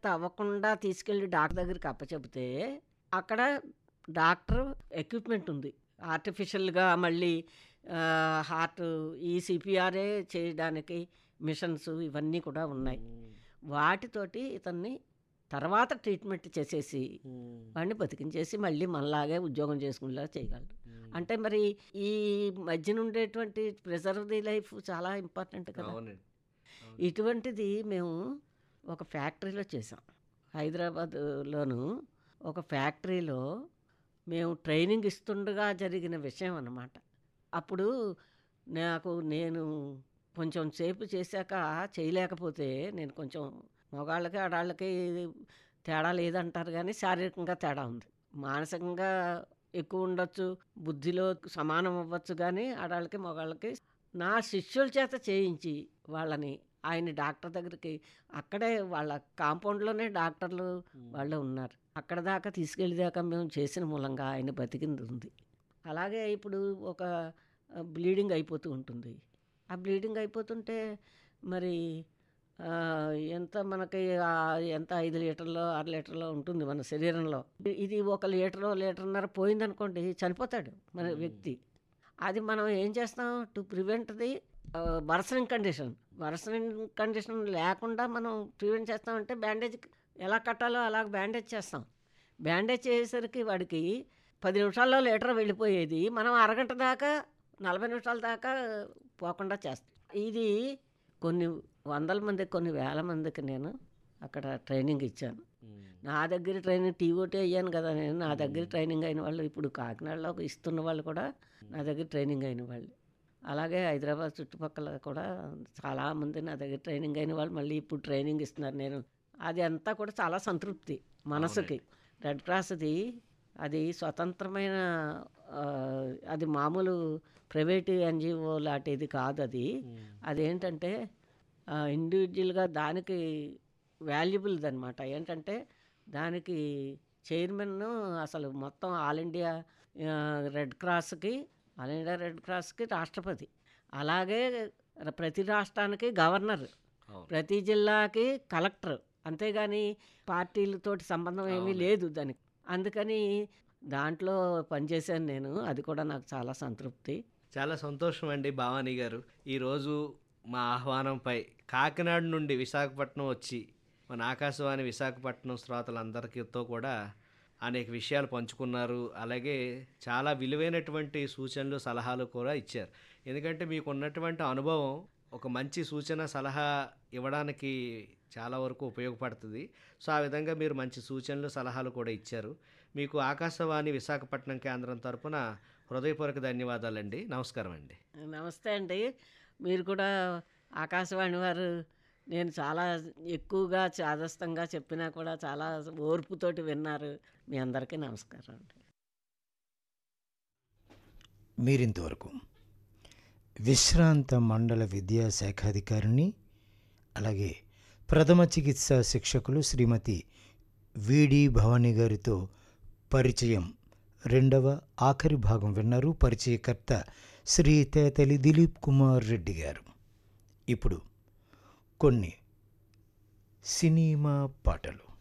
Death అవ్వకుండా తీసుకెళ్ళి doctor దగ్గరికి అప్పచెబితే అక్కడ డాక్టర్ ఎక్విప్మెంట్ ఉంది ఆర్టిఫిషియల్గా మళ్ళీ ఆ, హార్ట్ ఈ సిపిఆర్ఏ చేయడానికి మిషన్స్ ఇవన్నీ కూడా ఉన్నాయి వాటితోటి ఇతన్ని తర్వాత ట్రీట్మెంట్ చేసేసి వాడిని బతికించేసి మళ్ళీ మనలాగే ఉద్యోగం చేసుకునేలా చేయగలరు అంటే మరి ఈ మధ్యన ఉండేటువంటి ప్రెజర్వ్ ది లైఫ్ చాలా ఇంపార్టెంట్ కదా అవునండి ఇటువంటిది మేము ఒక ఫ్యాక్టరీలో చేసాం హైదరాబాద్లోను ఒక ఫ్యాక్టరీలో మేము ట్రైనింగ్ ఇస్తుండగా జరిగిన విషయం అన్నమాట అప్పుడు నాకు నేను కొంచెం సేపు చేశాక చేయలేకపోతే నేను కొంచెం మగవాళ్ళకి ఆడాళ్ళకి తేడా లేదంటారు కానీ శారీరకంగా తేడా ఉంది మానసికంగా ఎక్కువ ఉండొచ్చు బుద్ధిలో సమానం అవ్వచ్చు కానీ ఆడాళ్ళకి మగవాళ్ళకి నా శిష్యుల చేత చేయించి వాళ్ళని ఆయన డాక్టర్ దగ్గరికి అక్కడే వాళ్ళ కాంపౌండ్లోనే డాక్టర్లు వాళ్ళు ఉన్నారు అక్కడ దాకా తీసుకెళ్ళేదాకా మేము చేసిన మూలంగా ఆయన బతికింది ఉంది అలాగే ఇప్పుడు ఒక బ్లీడింగ్ అయిపోతూ ఉంటుంది ఆ బ్లీడింగ్ అయిపోతుంటే మరి ఆ, ఎంత మనకి ఆ, ఎంత ఐదు లీటర్లో ఆరు లీటర్లో ఉంటుంది మన శరీరంలో ఇది ఒక లీటరో లీటర్న్నర పోయిందనుకోండి చనిపోతాడు మన వ్యక్తి అది మనం ఏం చేస్తాం to prevent the worsening condition worsening condition లేకుండా మనం ప్రివెంట్ చేస్తామంటే బ్యాండేజ్ ఎలా కట్టాలో అలా బ్యాండేజ్ చేస్తాం బ్యాండేజ్ చేసేసరికి వాడికి పది నిమిషాల్లో లీటర్ వెళ్ళిపోయేది మనం అరగంట దాకా నలభై నిమిషాల దాకా పోకుండా చేస్తాం ఇది కొన్ని వందల మంది కొన్ని వేల మందికి నేను అక్కడ ట్రైనింగ్ ఇచ్చాను నా దగ్గర ట్రైనింగ్ టీఓటీ అయ్యాను కదా నేను నా దగ్గర ట్రైనింగ్ అయిన వాళ్ళు ఇప్పుడు కాకినాడలో ఇస్తున్న వాళ్ళు కూడా నా దగ్గర ట్రైనింగ్ అయిన వాళ్ళు అలాగే హైదరాబాద్ చుట్టుపక్కల కూడా చాలామంది నా దగ్గర ట్రైనింగ్ అయిన వాళ్ళు మళ్ళీ ఇప్పుడు ట్రైనింగ్ ఇస్తున్నారు నేను అది అంతా కూడా చాలా సంతృప్తి మనసుకి రెడ్ క్రాస్ది అది స్వతంత్రమైన ఆ, అది మామూలు ప్రైవేట్ ఎన్జిఓ లాంటిది కాదు అది అదేంటంటే ఇండివిజువల్గా దానికి వాల్యుబుల్ అనమాట ఏంటంటే దానికి చైర్మన్ అసలు మొత్తం ఆల్ ఇండియా ఆ, రెడ్ క్రాస్కి ఆల్ ఇండియా రెడ్ క్రాస్కి రాష్ట్రపతి అలాగే ర- ప్రతి రాష్ట్రానికి గవర్నర్ అవును. ప్రతి జిల్లాకి కలెక్టర్ అంతేగాని పార్టీలతోటి సంబంధం ఏమీ అవును. లేదు దానికి అందుకని దాంట్లో పనిచేశాను నేను అది కూడా నాకు చాలా సంతృప్తి చాలా సంతోషం అండి భవానీ గారు ఈరోజు మా ఆహ్వానంపై కాకినాడ నుండి విశాఖపట్నం వచ్చి మన ఆకాశవాణి విశాఖపట్నం శ్రోతలందరికీతో కూడా అనేక విషయాలు పంచుకున్నారు అలాగే చాలా విలువైనటువంటి సూచనలు సలహాలు కూడా ఇచ్చారు ఎందుకంటే మీకు ఉన్నటువంటి అనుభవం ఒక మంచి సూచన సలహా ఇవ్వడానికి చాలా వరకు ఉపయోగపడుతుంది సో ఆ విధంగా మీరు మంచి సూచనలు సలహాలు కూడా ఇచ్చారు మీకు ఆకాశవాణి విశాఖపట్నం కేంద్రం తరపున హృదయపూర్వక ధన్యవాదాలండి నమస్కారం అండి నమస్తే అండి మీరు కూడా ఆకాశవాణి వారు నేను చాలా ఎక్కువగా చాదస్తంగా చెప్పినా కూడా చాలా ఓర్పుతోటి విన్నారు మీ అందరికీ నమస్కారం అండి మీరింతవరకు విశ్రాంత మండల విద్యాశాఖాధికారిని అలాగే ప్రథమ చికిత్సా శిక్షకులు శ్రీమతి విడి భవానీ గారితో పరిచయం రెండవ ఆఖరి భాగం విన్నారు పరిచయకర్త శ్రీ తేతలి దిలీప్ కుమార్ రెడ్డి గారు ఇప్పుడు కొన్ని సినిమా పాటలు